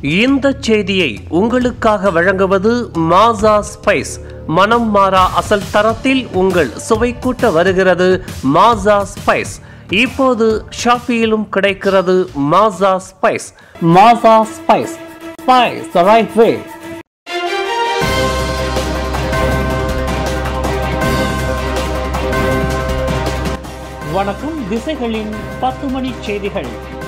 இந்த செய்தியை உங்களுக்காக வழங்குவது மாசா ஸ்பைஸ் மனம் மாறா அசல் தரத்தில் உங்கள் சுவை கூட்ட வருகிறது மாசா ஸ்பைஸ் இப்போது ஷாப்பியிலும் கிடைக்கிறது Masa spice Masa spice spice the right way வணக்கம் திசைகளின் பத்து மணி செய்திகள்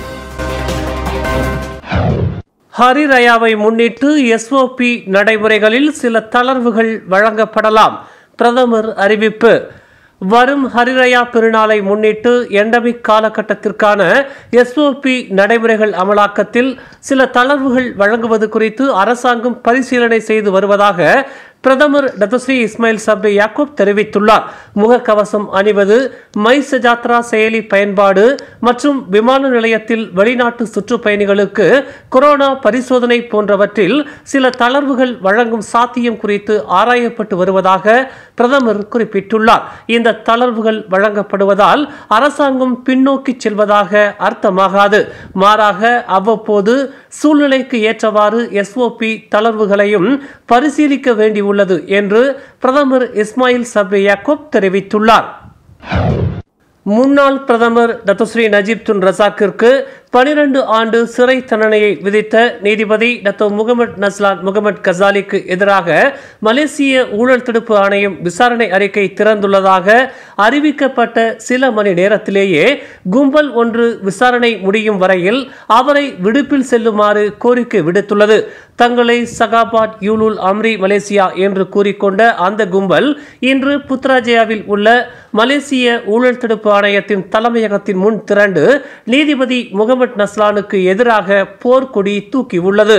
ஹரிரயாவை முன்னிட்டு எஸ்ஓபி நடைமுறைகளில் சில தளர்வுகள் வழங்கப்படலாம் பிரதமர் அறிவிப்பு வரும் ஹரிரயா பெருநாளை முன்னிட்டு எண்டமிக் காலகட்டத்திற்கான எஸ்ஓபி நடைமுறைகள் அமலாக்கத்தில் சில தளர்வுகள் வழங்குவது குறித்து அரசாங்கம் பரிசீலனை செய்து வருவதாக பிரதமர் டத்தஸ்ரீ இஸ்மாயில் சப்ரி யாக்கூப் தெரிவித்துள்ளார் முகக்கவசம் அணிவது மை சஜாத்ரா செயலி பயன்பாடு மற்றும் விமான நிலையத்தில் வெளிநாட்டு சுற்றுப்பயணிகளுக்கு கொரோனா பரிசோதனை போன்றவற்றில் சில தளர்வுகள் வழங்கும் சாத்தியம் குறித்து ஆராயப்பட்டு வருவதாக பிரதமர் குறிப்பிட்டுள்ளார் இந்த தளர்வுகள் வழங்கப்படுவதால் அரசாங்கம் பின்னோக்கி செல்வதாக அர்த்தமாகாது மாறாக அவ்வப்போது சூழ்நிலைக்கு ஏற்றவாறு எஸ்ஓபி தளர்வுகளையும் பரிசீலிக்க வேண்டியுள்ளது என்று பிரதமர் இஸ்மாயில் சப்ரி யாக்கூப் தெரிவித்துள்ளார் முன்னாள் பிரதமர் டத்தோஸ்ரீ நஜீப் துன் ரசாக்கிற்கு பனிரெண்டு ஆண்டு சிறை தண்டனையை விதித்த நீதிபதி டத்தோ முகமது நஸ்லான் முகமது கசாலிக்கு எதிராக மலேசிய ஊழல் தடுப்பு ஆணையம் விசாரணை அறிக்கை திறந்துள்ளதாக அறிவிக்கப்பட்ட சில மணி நேரத்திலேயே கும்பல் ஒன்று விசாரணை முடியும் வரையில் அவரை விடுப்பில் செல்லுமாறு கோரிக்கை விடுத்துள்ளது தங்களை சகாபாட் யூலுல் அம்ரி மலேசியா என்று கூறிக்கொண்ட அந்த கும்பல் இன்று புத்ராஜயாவில் உள்ள மலேசிய ஊழல் தடுப்பு ஆணையத்தின் தலைமையகத்தின் முன் திரண்டு நீதிபதி முகமது நஸ்லானுக்கு எதிராக போர்க்கொடி தூக்கியுள்ளது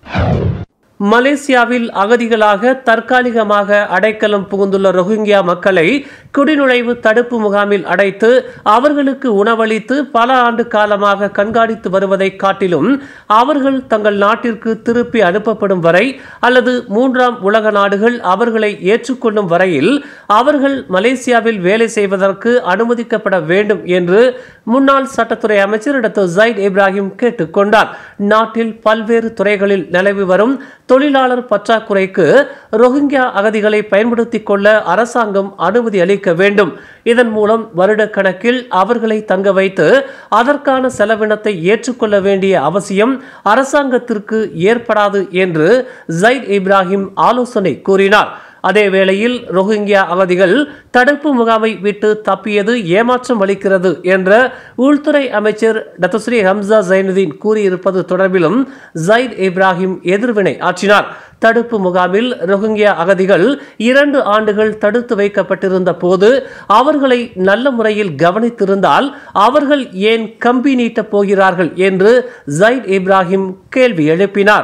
மலேசியாவில் அகதிகளாக தற்காலிகமாக அடைக்கலம் புகுந்துள்ள ரோஹிங்கியா மக்களை குடிநுழைவு தடுப்பு முகாமில் அடைத்து அவர்களுக்கு உணவளித்து பல ஆண்டு காலமாக கண்காணித்து வருவதை காட்டிலும் அவர்கள் தங்கள் நாட்டிற்கு திருப்பி அனுப்பப்படும் வரை அல்லது மூன்றாம் உலக நாடுகள் அவர்களை ஏற்றுக்கொள்ளும் வரையில் அவர்கள் மலேசியாவில் வேலை செய்வதற்கு அனுமதிக்கப்பட வேண்டும் என்று முன்னாள் சட்டத்துறை அமைச்சர் டாக்டர் ஜைட் இப்ராஹிம் கேட்டுக்கொண்டார் நாட்டில் பல்வேறு துறைகளில் நிலவி வரும் தொழிலாளர் பற்றாக்குறைக்கு ரோஹிங்கியா அகதிகளை பயன்படுத்திக் கொள்ள அரசாங்கம் அனுமதி அளிக்க வேண்டும் இதன் மூலம் வருடக்கணக்கில் அவர்களை தங்க வைத்து அதற்கான செலவினத்தை ஏற்றுக்கொள்ள வேண்டிய அவசியம் அரசாங்கத்திற்கு ஏற்படாது என்று ஜைட் இப்ராஹிம் ஆலோசனை கூறினார் அதே வேளையில் ரோஹிங்கியா அகதிகள் தடுப்பு முகாமை விட்டு தப்பியது ஏமாற்றம் அளிக்கிறது என்ற உள்துறை அமைச்சர் டத்தஸ்ரீ ஹம்சா ஜைனுதீன் கூறியிருப்பது தொடர்பிலும் ஜைட் இப்ராஹிம் எதிர்வினை ஆற்றினார் தடுப்பு முகாமில் ரோஹிங்கியா அகதிகள் இரண்டு ஆண்டுகள் தடுத்து வைக்கப்பட்டிருந்த போது அவர்களை நல்ல முறையில் கவனித்திருந்தால் அவர்கள் ஏன் கம்பி நீட்டப் போகிறார்கள் என்று ஜைட் இப்ராஹிம் கேள்வி எழுப்பினார்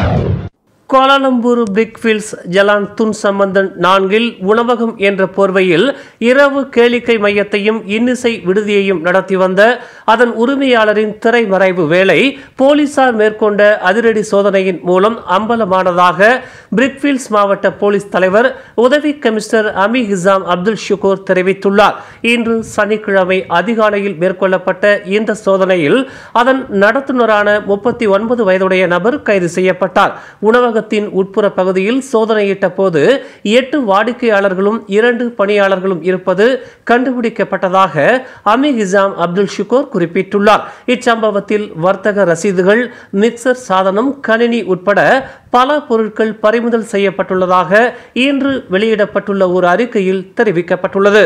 Kuala Lumpur Brickfields Jalan Tun Sambanthan நான்கில் உணவகம் என்ற போர்வையில் இரவு கேளிக்கை மையத்தையும் இன்னிசை விடுதியையும் நடத்தி வந்த அதன் உரிமையாளரின் திரைமறைவு வேலை போலீசார் மேற்கொண்ட அதிரடி சோதனையின் மூலம் அம்பலமானதாக பிரிக்ஃபீல்ட்ஸ் மாவட்ட போலீஸ் தலைவர் உதவி commissioner Ami Hisham Abdul Shukor தெரிவித்துள்ளார் இன்று சனிக்கிழமை அதிகாலையில் மேற்கொள்ளப்பட்ட இந்த சோதனையில் அதன் நடத்துனரான முப்பத்தி ஒன்பது வயதுடைய நபர் கைது செய்யப்பட்டார் உணவக உணவகத்தின் உட்புற பகுதியில் சோதனையிட்ட போது எட்டு வாடிக்கையாளர்களும் இரண்டு பணியாளர்களும் இருப்பது கண்டுபிடிக்கப்பட்டதாக அமி ஹிசாம் அப்துல் ஷுகோர் குறிப்பிட்டுள்ளார் இச்சம்பவத்தில் வர்த்தக ரசீதுகள் மிக்சர் சாதனம் கணினி உட்பட பல பொருட்கள் பறிமுதல் செய்யப்பட்டுள்ளதாக இன்று வெளியிடப்பட்டுள்ள ஒரு அறிக்கையில் தெரிவிக்கப்பட்டுள்ளது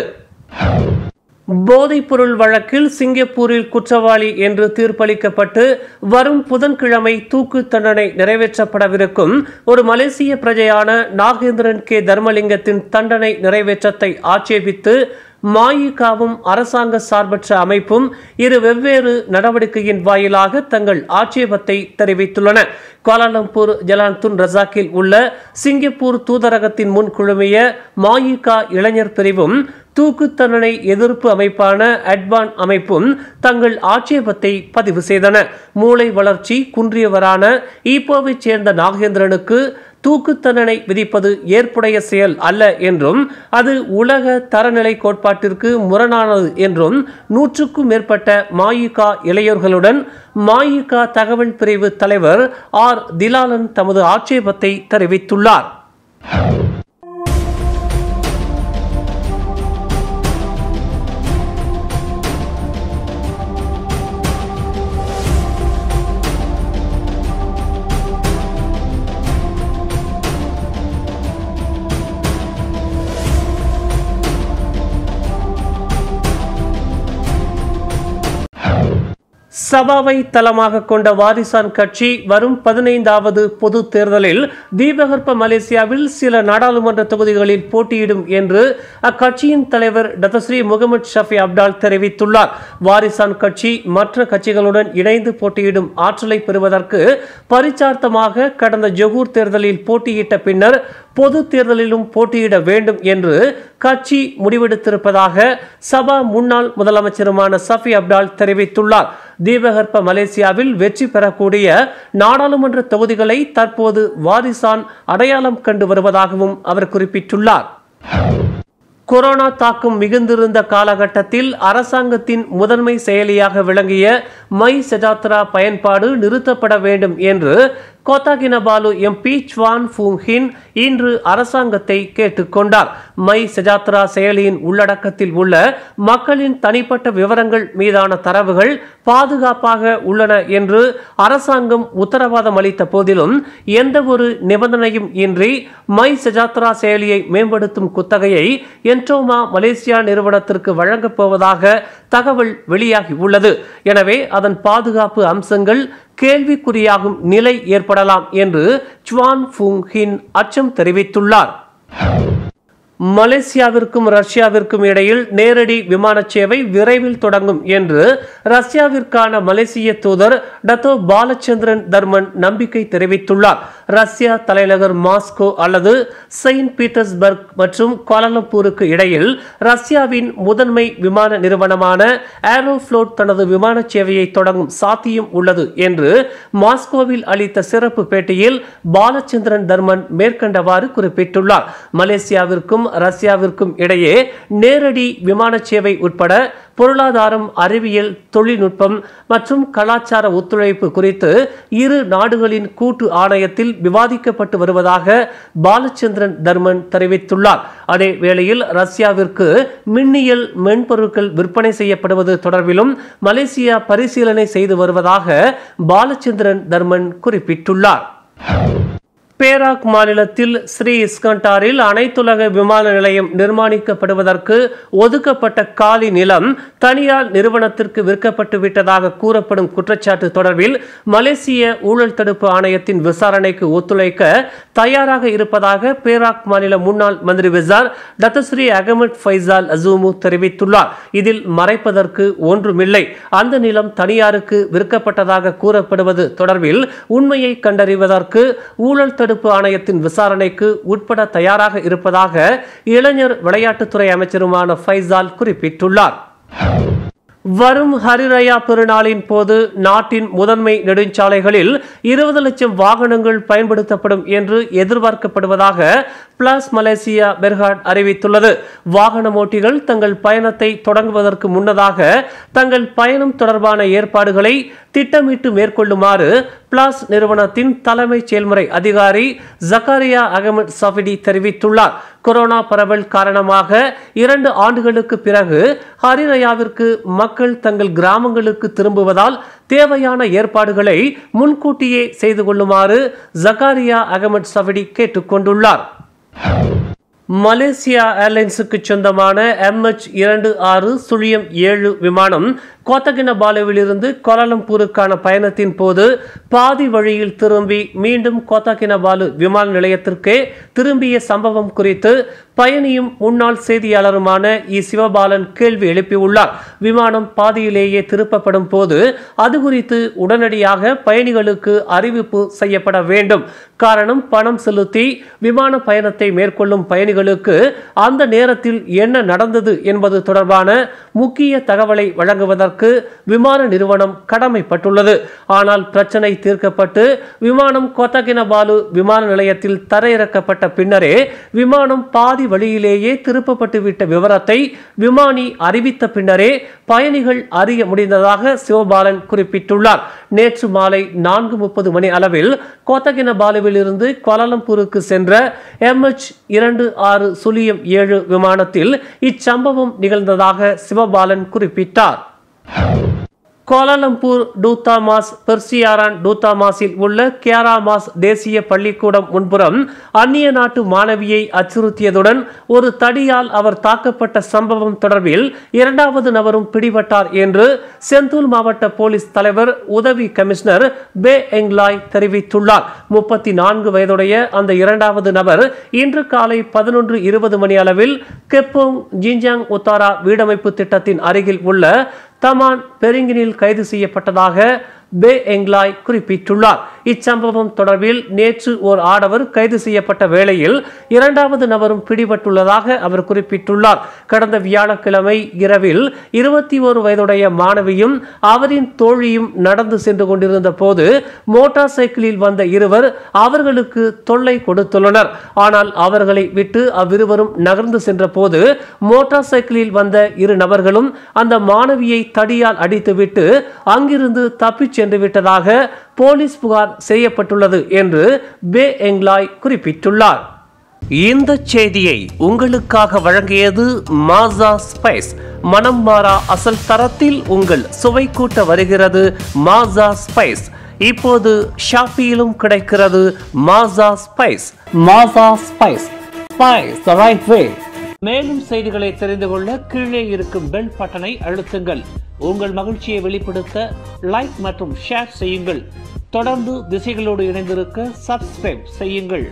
போதைப்பொருள் வழக்கில் சிங்கப்பூரில் குற்றவாளி என்று தீர்ப்பளிக்கப்பட்டு வரும் புதன்கிழமை தூக்கு தண்டனை நிறைவேற்றப்படவிருக்கும் ஒரு மலேசிய பிரஜையான நாகேந்திரன் கே தர்மலிங்கத்தின் தண்டனை நிறைவேற்றத்தை ஆட்சேபித்து மாயிகாவும் அரசாங்க சார்பற்ற அமைப்பும் இரு வெவ்வேறு நடவடிக்கையின் வாயிலாக தங்கள் ஆட்சேபத்தை தெரிவித்துள்ளன கோலாலம்பூர் ஜலான்துன் ரசாக்கில் உள்ள சிங்கப்பூர் தூதரகத்தின் முன் குழுமிய மாயிகா இளைஞர் பிரிவும் தூக்கு தண்டனை எதிர்ப்பு அமைப்பான அட்வான் அமைப்பும் தங்கள் ஆட்சேபத்தை பதிவு செய்தன மூளை வளர்ச்சி குன்றியவரான ஈப்போவைச் சேர்ந்த நாகேந்திரனுக்கு தூக்கு தண்டனை விதிப்பது ஏற்புடைய செயல் அல்ல என்றும் அது உலக தரநிலை கோட்பாட்டிற்கு முரணானது என்றும் நூற்றுக்கும் மேற்பட்ட மாயிகா இளையோர்களுடன் மாயிகா தகவல் பிரிவு தலைவர் ஆர் திலாலன் தமது ஆட்சேபத்தை தெரிவித்துள்ளார் சபாவை தளமாக கொண்ட வாரிசான் கட்சி வரும் பதினைந்தாவது பொது தேர்தலில் தீபகற்ப மலேசியாவில் சில நாடாளுமன்ற தொகுதிகளில் போட்டியிடும் என்று அக்கட்சியின் தலைவர் டத்தஸ்ரீ முகமது ஷஃபி அப்டால் தெரிவித்துள்ளார் வாரிசான் கட்சி மற்ற கட்சிகளுடன் இணைந்து போட்டியிடும் ஆற்றலை பெறுவதற்கு பரிச்சார்த்தமாக கடந்த ஜொகூர் தேர்தலில் போட்டியிட்ட பின்னர் பொது தேர்தலிலும் போட்டியிட வேண்டும் என்று கட்சி முடிவெடுத்திருப்பதாக சபா முன்னாள் முதலமைச்சருமான சஃபி அப்டால் தெரிவித்துள்ளார் தீபகற்ப மலேசியாவில் வெற்றி பெறக்கூடிய நாடாளுமன்ற தொகுதிகளை தற்போது வாரிசான் அடையாளம் கண்டு வருவதாகவும் அவர் குறிப்பிட்டுள்ளார் கொரோனா தாக்கம் மிகுந்திருந்த காலகட்டத்தில் அரசாங்கத்தின் முதன்மை செயலியாக விளங்கிய மை செஜாத்ரா பயன்பாடு நிறுத்தப்பட வேண்டும் என்று கோத்தாகினபாலு எம்பி சுவான் ஃபூங்கின் இன்று அரசாங்கத்தை கேட்டுக்கொண்டார் மை செஜாத்ரா செயலியின் உள்ளடக்கத்தில் உள்ள மக்களின் தனிப்பட்ட விவரங்கள் மீதான தரவுகள் பாதுகாப்பாக உள்ளன என்று அரசாங்கம் உத்தரவாதம் அளித்த போதிலும் எந்த ஒரு நிபந்தனையும் இன்றி மை செஜாத்ரா செயலியை மேம்படுத்தும் குத்தகையை என்டோமா மலேசியா நிறுவனத்திற்கு வழங்கப் போவதாக தகவல் வெளியாகி உள்ளது எனவே அதன் பாதுகாப்பு அம்சங்கள் கேள்விக்குறியாகும் நிலை ஏற்படலாம் என்று சுவான் ஃபுங் ஹின் அச்சம் தெரிவித்துள்ளார் மலேசியாவிற்கும் ரஷ்யாவிற்கும் இடையில் நேரடி விமான சேவை விரைவில் தொடங்கும் என்று ரஷ்யாவிற்கான மலேசிய தூதர் டத்தோ பாலச்சந்திரன் தர்மன் நம்பிக்கை தெரிவித்துள்ளார் ரஷ்யா தலைநகர் மாஸ்கோ அல்லது செயின்ட் பீட்டர்ஸ்பர்க் மற்றும் கோலாலம்பூருக்கு இடையில் ரஷ்யாவின் முதன்மை விமான நிறுவனமான ஏரோஃப்ளோட் தனது விமான சேவையை தொடங்கும் சாத்தியம் உள்ளது என்று மாஸ்கோவில் அளித்த சிறப்பு பேட்டியில் பாலச்சந்திரன் தர்மன் மேற்கண்டவாறு குறிப்பிட்டுள்ளார் மலேசியாவிற்கும் ரஷ்யாவிற்கும் இடையே நேரடி விமான சேவை உட்பட பொருளாதாரம் அறிவியல் தொழில்நுட்பம் மற்றும் கலாச்சார ஒத்துழைப்பு குறித்து இரு நாடுகளின் கூட்டு ஆணையத்தில் விவாதிக்கப்பட்டு வருவதாக பாலச்சந்திரன் தர்மன் தெரிவித்துள்ளார் அதே வேளையில் ரஷ்யாவிற்கு மின்னியல் மென்பொருட்கள் விற்பனை செய்யப்படுவது தொடர்பிலும் மலேசியா பரிசீலனை செய்து வருவதாக பாலச்சந்திரன் தர்மன் குறிப்பிட்டுள்ளார் பேராக் மாநிலத்தில் ஸ்ரீ இஸ்கண்டாரில் அனைத்துலக விமான நிலையம் நிர்மாணிக்கப்படுவதற்கு ஒதுக்கப்பட்ட காலி நிலம் தனியார் நிறுவனத்திற்கு விற்கப்பட்டு விட்டதாக கூறப்படும் குற்றச்சாட்டு தொடர்பில் மலேசிய ஊழல் தடுப்பு ஆணையத்தின் விசாரணைக்கு ஒத்துழைக்க தயாராக இருப்பதாக பேராக் மாநில முன்னாள் Menteri Besar Dato Sri Ahmad Faizal Azumu தெரிவித்துள்ளார் இதில் மறைப்பதற்கு ஒன்றுமில்லை அந்த நிலம் தனியாருக்கு விற்கப்பட்டதாக கூறப்படுவது தொடர்பில் உண்மையை கண்டறிவதற்கு ஊழல் தடுப்பு ஆணையத்தின் விசாரணைக்கு உட்பட தயாராக இருப்பதாக இளைஞர் விளையாட்டுத்துறை அமைச்சருமான ஃபைசால் குறிப்பிட்டுள்ளார் வரும் ஹரிரயா பெருநாளின் போது நாட்டின் முதன்மை நெடுஞ்சாலைகளில் இருபது லட்சம் வாகனங்கள் பயன்படுத்தப்படும் என்று எதிர்பார்க்கப்படுவதாக பிளஸ் மலேசியா பெர்ஹாட் அறிவித்துள்ளது வாகன ஓட்டிகள் தங்கள் பயணத்தை தொடங்குவதற்கு முன்னதாக தங்கள் பயணம் தொடர்பான ஏற்பாடுகளை திட்டமிட்டு மேற்கொள்ளுமாறு பிளாஸ் நிறுவனத்தின் தலைமை செயல்முறை அதிகாரி ஜக்காரியா அகமது சஃபிடி தெரிவித்துள்ளார் கொரோனா பரவல் காரணமாக இரண்டு ஆண்டுகளுக்கு பிறகு ஹரிரயாவிற்கு மக்கள் தங்கள் கிராமங்களுக்கு திரும்புவதால் தேவையான ஏற்பாடுகளை முன்கூட்டியே செய்து கொள்ளுமாறு ஜக்காரியா அகமது சஃபிடி கேட்டுக்கொண்டுள்ளார் மலேசியா ஏர்லைன்ஸுக்கு சொந்தமான எம்ஹெச் இரண்டு ஆறு சுழியம் ஏழு விமானம் கோத்தகினபாலுவிலிருந்து கோலாலம்பூருக்கான பயணத்தின் போது பாதி வழியில் திரும்பி மீண்டும் கோத்தகினபாலு விமான நிலையத்திற்கே திரும்பிய சம்பவம் குறித்து பயணியும் முன்னாள் செய்தியாளருமான இ சிவபாலன் கேள்வி எழுப்பியுள்ளார் விமானம் பாதியிலேயே திருப்பப்படும் போது அது குறித்து உடனடியாக பயணிகளுக்கு அறிவிப்பு செய்யப்பட வேண்டும் காரணம் பணம் செலுத்தி விமான பயணத்தை மேற்கொள்ளும் பயணிகளுக்கு அந்த நேரத்தில் என்ன நடந்தது என்பது தொடர்பான முக்கிய தகவலை வழங்குவதற்கு வழங்குவதற்கு விமான நிறுவனம் கடமைப்பட்டுள்ளது ஆனால் பிரச்சனை தீர்க்கப்பட்டு விமானம் கொத்தகினபாலு விமான நிலையத்தில் தரையிறக்கப்பட்ட பின்னரே விமானம் பாதி வழியிலேயே திருப்பப்பட்டு விட்ட விவரத்தை விமானி அறிவித்த பின்னரே பயணிகள் அறிய முடிந்ததாக சிவபாலன் குறிப்பிட்டுள்ளார் நேற்று மாலை நான்கு முப்பது மணி அளவில் கோத்தகினபாலுவில் இருந்து கோலாலம்பூருக்கு சென்ற எம்எச் இரண்டு ஆறு சுழியம் ஏழு விமானத்தில் இச்சம்பவம் நிகழ்ந்ததாக சிவபாலன் குறிப்பிட்டார் கோலாலம்பூர் டூத்தாமாஸ் பெர்சியாரான் டூத்தாமாஸில் உள்ள கேராமாஸ் தேசிய பள்ளிக்கூடம் முன்புறம் அந்நிய நாட்டு மாணவியை அச்சுறுத்தியதுடன் ஒரு தடியால் அவர் தாக்கப்பட்ட சம்பவம் தொடர்பில் இரண்டாவது நபரும் பிடிபட்டார் என்று செந்தூல் மாவட்ட போலீஸ் தலைவர் உதவி கமிஷனர் பே எங்லாய் தெரிவித்துள்ளார் முப்பத்தி நான்கு வயதுடைய அந்த இரண்டாவது நபர் இன்று காலை பதினொன்று இருபது மணி அளவில் கெப்போங் ஜின்ஜாங் உத்தாரா வீடமைப்பு திட்டத்தின் அருகில் உள்ள தமான் பெரிங்கினில் கைது செய்யப்பட்டதாக பே எங்லாய் குறிப்பிட்டுள்ளார் இச்சம்பவம் தொடர்பில் நேற்று ஓர் ஆடவர் கைது செய்யப்பட்ட வேளையில் இரண்டாவது நபரும் பிடிபட்டுள்ளதாக அவர் குறிப்பிட்டுள்ளார் கடந்த வியாழக்கிழமை இரவில் இருபத்தி ஒரு வயதுடைய மாணவியும் அவரின் தோழியும் நடந்து சென்று கொண்டிருந்த போது மோட்டார் சைக்கிளில் வந்த இருவர் அவர்களுக்கு தொல்லை கொடுத்துள்ளனர் ஆனால் அவர்களை விட்டு அவ்விருவரும் நகர்ந்து சென்ற போது மோட்டார் சைக்கிளில் வந்த இரு நபர்களும் அந்த மாணவியை தடியால் அடித்துவிட்டு அங்கிருந்து தப்பிச் சென்று விட்டதாக போலீஸ் புகார் செய்யப்பட்டுள்ளது என்று பே எங்லாய் குறிப்பிட்டுள்ளார் இந்த செய்தியை உங்களுக்காக வழங்கியது மாசா ஸ்பைஸ் மனம் மாறா அசல் தரத்தில் உங்கள் சுவை கூட்ட வருகிறது மாசா ஸ்பைஸ் இப்போது ஷாப்பியிலும் கிடைக்கிறது Masa spice Masa spice spice the right way மேலும் செய்திகளை தெரிந்து கொள்ள கீழே இருக்கும் பெல் பட்டனை அழுத்துங்கள் உங்கள் மகிழ்ச்சியை வெளிப்படுத்த லைக் மற்றும் ஷேர் செய்யுங்கள் தொடர்ந்து திசைகளோடு இணைந்திருக்க சப்ஸ்கிரைப் செய்யுங்கள்